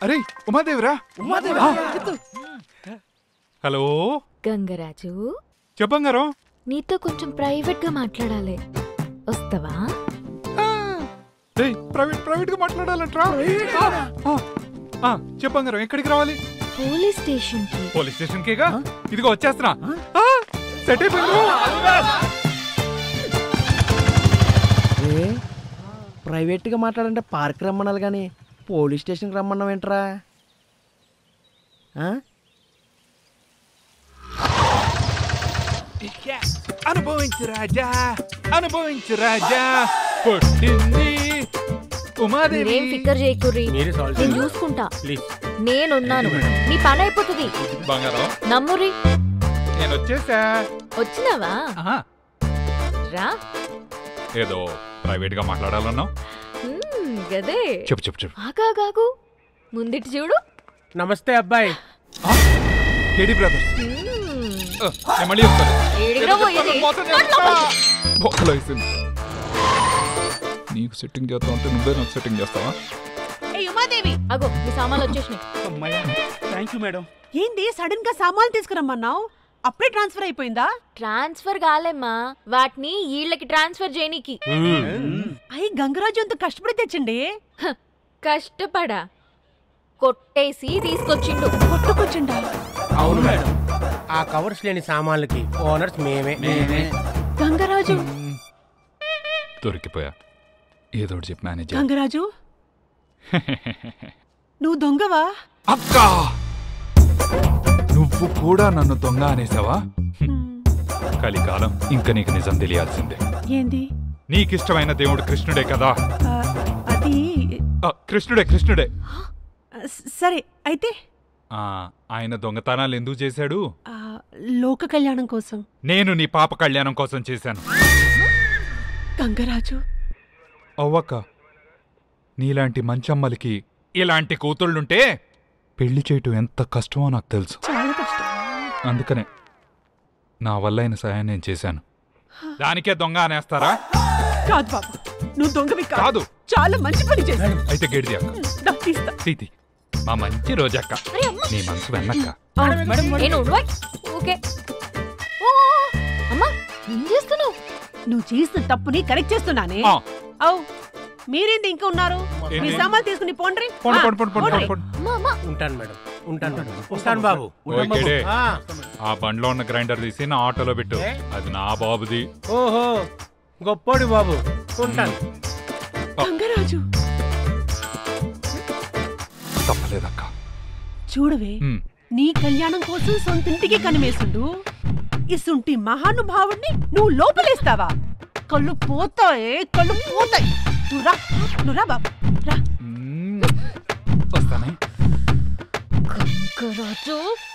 అరే ఉమాదేవిరా ఉమాదేవి హలో గంగరాజు చెప్పంగారం నీతో కొంచెం ప్రైవేట్ గా మాట్లాడాలి వస్తావా రేయ్ ప్రైవేట్ ప్రైవేట్ గా మాట్లాడాలంట్రా ఆ, ఆ, చెప్పంగారం ఎక్కడికి రావాలి పోలీస్ స్టేషన్ కి పోలీస్ స్టేషన్ కేగా ఇదిగో వచ్చేస్తున్నా ఆ, సెట్ అయిపోయింది ఏ ప్రైవేట్గా మాట్లాడంటే పార్క్ రమ్మనాలి కానీ పోలీస్ స్టేషన్కి రమ్మన్నావు ఏంట్రా ఆ? అనుభవించు రాజా అనుభవించు రాజా పుట్టింది ఉమాదేవి మీరేం ఫికర్ చేయకుర్రి మీరే సాల్వ్ నేను చూసుకుంటా ప్లీజ్ నేనున్నాను మీ పని అయిపోతుంది బంగారం నమ్మురి నేను వచ్చేసా వచ్చినావా ఆహా, రా ఏదో ప్రైవేట్ గా మాట్లాడాలన్నావు హ్మ్, గదే చెప్పు చెప్పు చెప్పు ఆగాగాగు ముందిటి చూడు నమస్తే అబ్బాయి కేడి బ్రదర్స్ హ్మ్, ఆ, నేను మళ్ళీ వస్తాను ఏడిగా పోయేది? మోసం చేస్తా. బొక్కలో వేసింది నీకు సెట్టింగ్ చేస్తా ఉంటే నువ్వే నాకు సెట్టింగ్ చేస్తావా ఏ ఉమాదేవి అగో మీ సామాన్లు వచ్చేసినాయి అమ్మాయ్యా థ్యాంక్ యూ మేడం ఏంది సడన్ గా సామాన్లు తీసుకురమ్మన్నావు అప్పుడే ట్రాన్స్ఫర్ అయిపోయిందా ట్రాన్స్ఫర్ కాలేమ్మా వాటిని వీళ్ళకి ట్రాన్స్ఫర్ చేయనీకి అయ్యి గంగరాజు అంత కష్టపడి తెచ్చండి హ, కష్టపడా కొట్టేసి తీసుకొచ్చిండు కొట్టుకొచ్చిండా అవును మేడం ఆ కవర్స్ లేని సామాన్లకి ఓనర్స్ మేమే గంగరాజు దొరికిపోయా ఏదో ఒకటి చెప్పి మేనేజ్ గంగరాజు నువ్వు దొంగవా అక్కా నువ్వు కూడా నన్ను దొంగ అనేసావా హ్మ్. కలికాలం ఇంకా నీకు నిజం తెలియాల్సిందే ఏంది నీకిష్టమైన దేవుడు కృష్ణుడే కదా ఆ, అది ఆ, కృష్ణుడే కృష్ణుడే ఆ, స- సరే అయితే ఆ, ఆయన దొంగతనాలు ఎందుకు చేశాడు ఆ, లోక కళ్యాణం కోసం నేను నీ పాప కళ్యాణం కోసం చేశాను గంగరాజు అవ్వక్క నీలాంటి మంచమ్మలకి ఇలాంటి కూతుళ్ళుంటే పెళ్లి చేయటం ఎంత కష్టమో నాకు తెలుసు చాలా కష్టం అందుకనే నా వల్ల అయిన సహాయం నేను చేశాను దానికే దొంగ అనేస్తారా కాదు బాబు నువ్వు దొంగవి కాదు. చాలా మంచి పని చేశావు అయితే గేడిది అక్క డబ్బు తీస్తా తీతి మా మంచి రోజక్క అరే అమ్మ నీ మనసు వెన్నక్క ఆ, నేను ఉడవాయ్. ఓకే ఓ, అమ్మా ఏం చేస్తున్నావు నువ్వు చేసిన తప్పుని కరెక్ట్ చేస్తున్నానే ఆ, అవు మీరేంది ఇంకా ఉన్నారు మీ ఏంటి? సామాన్లు తీసుకుని పోండ్రి పోండి, ఆ, పోండి, పోండి, పోండి, పోండ్రి. పోండి. అమ్మా అమ్మా ఉంటాను మేడం ఉంటాను మేడం వస్తాను బాబు ఓయ్ కేడే, ఆ, ఆ బండ్లో ఉన్న గ్రైండర్ తీసి నా ఆటోలో పెట్టు ఏ? అది నా బాబుది ఓహో గొప్పోడు బాబు ఉంటాను గంగరాజు తప్పలేదక్క చూడవే ఉమ్, నీ కళ్యాణం కోసం సొంతింటికి కనిమేసుండు ఇసుంటి మహానుభావుణ్ణి నువ్వు లోపలేస్తావా కళ్ళు పోతాయే కళ్ళు పోతాయి నువ్వు రా నువ్వు రా బాబు రా ఉమ్, వస్తానే గంగరాజు